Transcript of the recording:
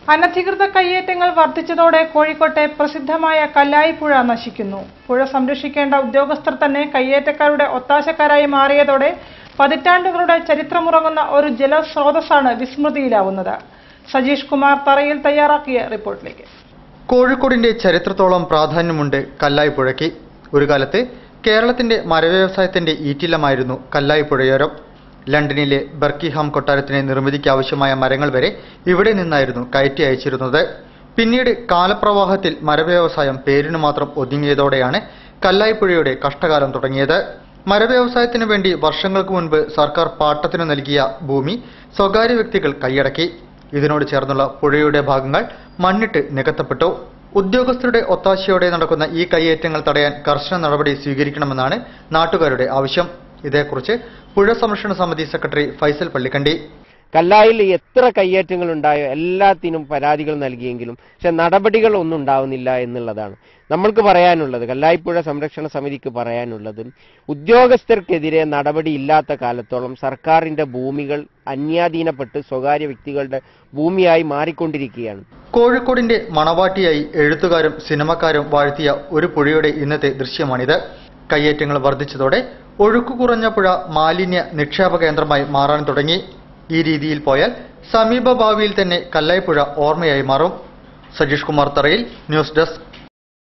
അനധികൃത കയ്യേറ്റങ്ങൾ വർദ്ധിച്ചതോടെ കോഴിക്കോട്ടെ പ്രസിദ്ധമായ കല്ലായിപ്പുഴ നശിക്കുന്നു പുഴ സംരക്ഷിക്കേണ്ട ഉദ്യോഗസ്ഥർ തന്നെ കയ്യേറ്റക്കാരുടെ ഒത്താശക്കാരായി മാറിയതോടെ പതിറ്റാണ്ടുകളുടെ ചരിത്രമുറങ്ങുന്ന ഒരു ജലസ്രോതസ്സാണ് വിസ്മൃതിയിലാവുന്നത് സജീഷ് കുമാർ തറയിൽ തയ്യാറാക്കിയ റിപ്പോർട്ടിലേക്ക് കോഴിക്കോടിന്റെ ചരിത്രത്തോളം പ്രാധാന്യമുണ്ട് കല്ലായിപ്പുഴയ്ക്ക് ഒരു കാലത്ത് കേരളത്തിന്റെ മരവ്യവസായത്തിന്റെ ഈറ്റില്ലമായിരുന്നു കല്ലായിപ്പുഴയോരം ലണ്ടനിലെ ബർക്കിഹാം കൊട്ടാരത്തിന് നിർമ്മിതിക്ക് ആവശ്യമായ മരങ്ങൾ വരെ ഇവിടെ നിന്നായിരുന്നു കയറ്റി അയച്ചിരുന്നത് പിന്നീട് കാലപ്രവാഹത്തിൽ മരവ്യവസായം പേരിനു മാത്രം ഒതുങ്ങിയതോടെയാണ് കല്ലായിപ്പുഴയുടെ കഷ്ടകാലം തുടങ്ങിയത് മരവ്യവസായത്തിനു വേണ്ടി വർഷങ്ങൾക്ക് മുൻപ് സർക്കാർ പാട്ടത്തിനു നൽകിയ ഭൂമി സ്വകാര്യ വ്യക്തികൾ കൈയടക്കി ഇതിനോട് ചേർന്നുള്ള പുഴയുടെ ഭാഗങ്ങൾ മണ്ണിട്ട് നികത്തപ്പെട്ടു ഉദ്യോഗസ്ഥരുടെ ഒത്താശയോടെ നടക്കുന്ന ഈ കയ്യേറ്റങ്ങൾ തടയാൻ കർശന നടപടി സ്വീകരിക്കണമെന്നാണ് നാട്ടുകാരുടെ ആവശ്യം ഇതേക്കുറിച്ച് പുഴ സംരക്ഷണ സമിതി സെക്രട്ടറി ഫൈസൽ പള്ളിക്കണ്ടി കല്ലായിൽ എത്ര കയ്യേറ്റങ്ങൾ ഉണ്ടായോ എല്ലാത്തിനും പരാതികൾ നൽകിയെങ്കിലും പക്ഷെ നടപടികൾ ഒന്നും ഉണ്ടാവുന്നില്ല എന്നുള്ളതാണ് നമ്മൾക്ക് പറയാനുള്ളത് കല്ലായിപ്പുഴ സംരക്ഷണ സമിതിക്ക് പറയാനുള്ളത് ഉദ്യോഗസ്ഥർക്കെതിരെ നടപടി ഇല്ലാത്ത കാലത്തോളം സർക്കാരിന്റെ ഭൂമികൾ അന്യാധീനപ്പെട്ട് സ്വകാര്യ വ്യക്തികളുടെ ഭൂമിയായി മാറിക്കൊണ്ടിരിക്കുകയാണ് കോഴിക്കോടിന്റെ മണവാട്ടിയായി എഴുത്തുകാരും സിനിമക്കാരും വാഴ്ത്തിയ ഒരു പുഴയുടെ ഇന്നത്തെ ദൃശ്യമാണിത് കയ്യേറ്റങ്ങൾ വർദ്ധിച്ചതോടെ ഒഴുക്കു കുറഞ്ഞ പുഴ മാലിന്യ നിക്ഷേപ കേന്ദ്രമായി മാറാൻ തുടങ്ങി ഈ രീതിയിൽ പോയാൽ സമീപ ഭാവിയിൽ തന്നെ കല്ലായിപ്പുഴ ഓർമ്മയായി മാറും സജീഷ് കുമാർ തറയിൽ ന്യൂസ് ഡെസ്ക്